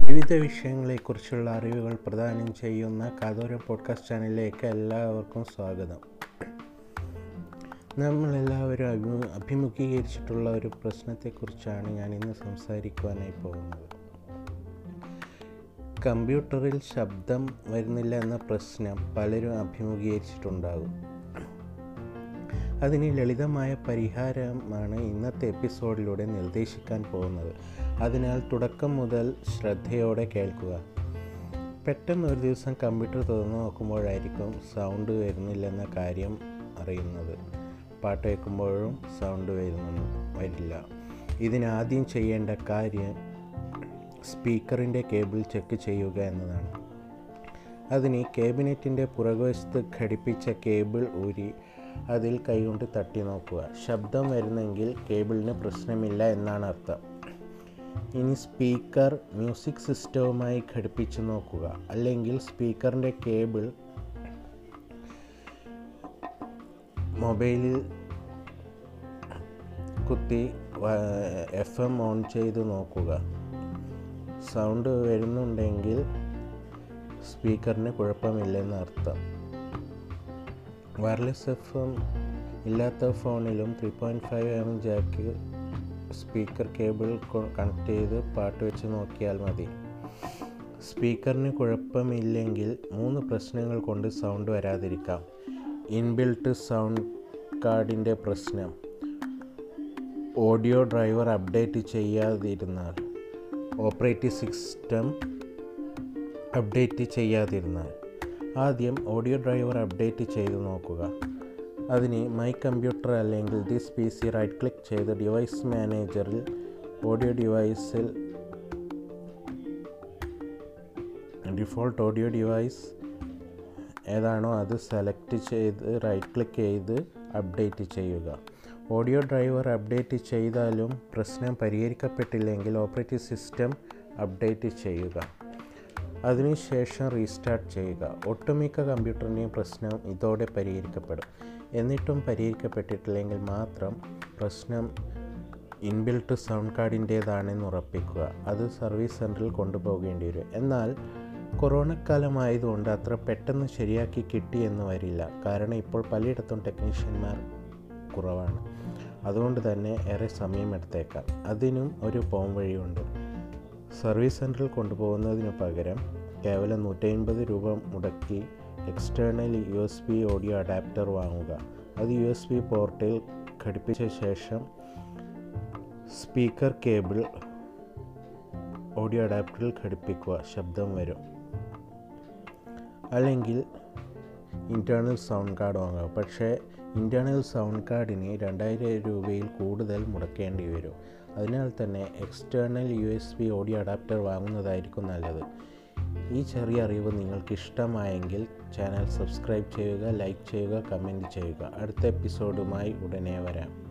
വിവിധ വിഷയങ്ങളെക്കുറിച്ചുള്ള അറിവുകൾ പ്രദാനം ചെയ്യുന്ന കാതോരം പോഡ്കാസ്റ്റ് ചാനലിലേക്ക് എല്ലാവർക്കും സ്വാഗതം നമ്മളെല്ലാവരും അഭി അഭിമുഖീകരിച്ചിട്ടുള്ള ഒരു പ്രശ്നത്തെക്കുറിച്ചാണ് ഞാൻ ഇന്ന് സംസാരിക്കുവാനായി പോകുന്നത് കമ്പ്യൂട്ടറിൽ ശബ്ദം വരുന്നില്ല എന്ന പ്രശ്നം പലരും അഭിമുഖീകരിച്ചിട്ടുണ്ടാകും അതിന് ലളിതമായ പരിഹാരമാണ് ഇന്നത്തെ എപ്പിസോഡിലൂടെ നിർദ്ദേശിക്കാൻ പോകുന്നത് അതിനാൽ തുടക്കം മുതൽ ശ്രദ്ധയോടെ കേൾക്കുക പെട്ടെന്ന് ഒരു ദിവസം കമ്പ്യൂട്ടർ തുറന്നു നോക്കുമ്പോഴായിരിക്കും സൗണ്ട് വരുന്നില്ലെന്ന കാര്യം അറിയുന്നത് പാട്ട് കേൾക്കുമ്പോഴും സൗണ്ട് വരുന്നു വരില്ല ഇതിനാദ്യം ചെയ്യേണ്ട കാര്യം സ്പീക്കറിൻ്റെ കേബിൾ ചെക്ക് ചെയ്യുക എന്നതാണ് അതിന് കേബിനറ്റിൻ്റെ പുറകുവശത്ത് ഘടിപ്പിച്ച കേബിൾ ഊരി അതിൽ കൈകൊണ്ട് തട്ടി നോക്കുക ശബ്ദം വരുന്നെങ്കിൽ കേബിളിന് പ്രശ്നമില്ല എന്നാണ് അർത്ഥം ഇനി സ്പീക്കർ മ്യൂസിക് സിസ്റ്റവുമായി ഘടിപ്പിച്ച് നോക്കുക അല്ലെങ്കിൽ സ്പീക്കറിൻ്റെ കേബിൾ മൊബൈലിൽ കുത്തി എഫ് എം ഓൺ ചെയ്ത് നോക്കുക സൗണ്ട് വരുന്നുണ്ടെങ്കിൽ സ്പീക്കറിന് കുഴപ്പമില്ലെന്ന് അർത്ഥം വയർലെസ് എഫ് എം ഇല്ലാത്ത ഫോണിലും three point five M jack speaker cable connect ചെയ്ത് പാട്ട് വെച്ച് നോക്കിയാൽ മതി സ്പീക്കറിന് കുഴപ്പമില്ലെങ്കിൽ മൂന്ന് പ്രശ്നങ്ങൾ കൊണ്ട് സൗണ്ട് വരാതിരിക്കാം ഇൻബിൽട്ട് സൗണ്ട് കാർഡിൻ്റെ പ്രശ്നം ഓഡിയോ ഡ്രൈവർ അപ്ഡേറ്റ് ചെയ്യാതിരുന്നാൽ ഓപ്പറേറ്റിംഗ് സിസ്റ്റം അപ്ഡേറ്റ് ചെയ്യാതിരുന്നാൽ ആദ്യം ഓഡിയോ ഡ്രൈവർ അപ്ഡേറ്റ് ചെയ്ത് നോക്കുക അതിന് മൈ കമ്പ്യൂട്ടർ അല്ലെങ്കിൽ this P C right click ചെയ്ത് ഡിവൈസ് മാനേജറിൽ ഓഡിയോ ഡിവൈസിൽ ഡിഫോൾട്ട് ഓഡിയോ ഡിവൈസ് ഏതാണോ അത് സെലക്ട് ചെയ്ത് റൈറ്റ് ക്ലിക്ക് ചെയ്ത് അപ്ഡേറ്റ് ചെയ്യുക ഓഡിയോ ഡ്രൈവർ അപ്ഡേറ്റ് ചെയ്താലും പ്രശ്നം പരിഹരിക്കപ്പെട്ടില്ലെങ്കിൽ ഓപ്പറേറ്റിംഗ് സിസ്റ്റം അപ്ഡേറ്റ് ചെയ്യുക അതിനുശേഷം റീസ്റ്റാർട്ട് ചെയ്യുക ഒട്ടുമിക്ക കമ്പ്യൂട്ടറിൻ്റെയും പ്രശ്നം ഇതോടെ പരിഹരിക്കപ്പെടും എന്നിട്ടും പരിഹരിക്കപ്പെട്ടിട്ടില്ലെങ്കിൽ മാത്രം പ്രശ്നം ഇൻബിൽട്ട് സൗണ്ട് കാർഡിൻ്റേതാണെന്ന് ഉറപ്പിക്കുക അത് സർവീസ് സെൻറ്ററിൽ കൊണ്ടുപോകേണ്ടി വരും എന്നാൽ കൊറോണ കാലമായതുകൊണ്ട് അത്ര പെട്ടെന്ന് ശരിയാക്കി കിട്ടിയെന്ന് വരില്ല കാരണം ഇപ്പോൾ പലയിടത്തും ടെക്നീഷ്യന്മാർ കുറവാണ് അതുകൊണ്ട് തന്നെ ഏറെ സമയമെടുത്തേക്കാം അതിനും ഒരു പോം വഴിയുണ്ട് സർവീസ് സെൻറ്ററിൽ കൊണ്ടുപോകുന്നതിന് പകരം കേവലം നൂറ്റമ്പത് രൂപ മുടക്കി external U S B audio adapter വാങ്ങുക അത് യു എസ് ബി പോർട്ടിൽ ഘടിപ്പിച്ച ശേഷം സ്പീക്കർ കേബിൾ ഓഡിയോ അഡാപ്റ്ററിൽ ഘടിപ്പിക്കുക ശബ്ദം വരും അല്ലെങ്കിൽ ഇൻറ്റേർണൽ സൗണ്ട് കാർഡ് വാങ്ങുക പക്ഷേ ഇൻറ്റേർണൽ സൗണ്ട് കാർഡിന് രണ്ടായിരം രൂപയിൽ കൂടുതൽ മുടക്കേണ്ടി വരും അതിനാൽ തന്നെ external U S B audio adapter വാങ്ങുന്നതായിരിക്കും നല്ലത് ഈ ചെറിയ അറിവ് നിങ്ങൾക്ക് ഇഷ്ടമായെങ്കിൽ ചാനൽ സബ്സ്ക്രൈബ് ചെയ്യുക ലൈക്ക് ചെയ്യുക കമൻറ്റ് ചെയ്യുക അടുത്ത എപ്പിസോഡുമായി ഉടനെ വരാം